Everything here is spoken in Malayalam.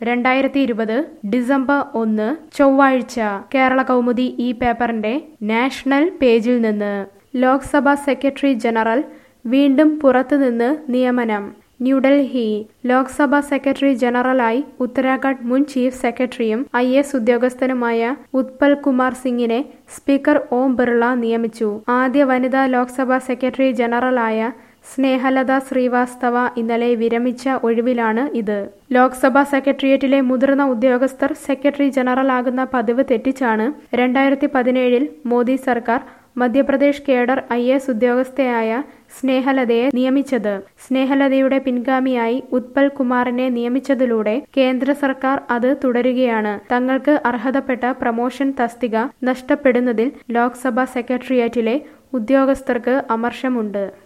രണ്ടായിരത്തി ഇരുപത് ഡിസംബർ ഒന്ന് ചൊവ്വാഴ്ച കേരള കൗമുദി ഈ പേപ്പറിന്റെ നാഷണൽ പേജിൽ നിന്ന് ലോക്സഭാ സെക്രട്ടറി ജനറൽ വീണ്ടും പുറത്തുനിന്ന് നിയമനം ന്യൂഡൽഹി ലോക്സഭാ സെക്രട്ടറി ജനറലായി ഉത്തരാഖണ്ഡ് മുൻ ചീഫ് സെക്രട്ടറിയും ഐ എസ് ഉദ്യോഗസ്ഥനുമായ ഉത്പൽ കുമാർ സിംഗിനെ സ്പീക്കർ ഓം ബിർള നിയമിച്ചു ആദ്യ വനിതാ ലോക്സഭാ സെക്രട്ടറി ജനറലായ സ്നേഹലത ശ്രീവാസ്തവ ഇന്നലെ വിരമിച്ച ഒഴിവിലാണ് ഇത് ലോക്സഭാ സെക്രട്ടേറിയറ്റിലെ മുതിർന്ന ഉദ്യോഗസ്ഥർ സെക്രട്ടറി ജനറൽ ആകുന്ന പതിവ് തെറ്റിച്ചാണ് രണ്ടായിരത്തി പതിനേഴിൽ മോദി സർക്കാർ മധ്യപ്രദേശ് കേഡർ ഐ എസ് ഉദ്യോഗസ്ഥയായ സ്നേഹലതയെ നിയമിച്ചത് സ്നേഹലതയുടെ പിൻഗാമിയായി ഉത്പൽ കുമാറിനെ നിയമിച്ചതിലൂടെ കേന്ദ്ര സർക്കാർ അത് തുടരുകയാണ് തങ്ങൾക്ക് അർഹതപ്പെട്ട പ്രമോഷൻ തസ്തിക നഷ്ടപ്പെടുന്നതിൽ ലോക്സഭാ സെക്രട്ടേറിയറ്റിലെ ഉദ്യോഗസ്ഥർക്ക് അമർഷമുണ്ട്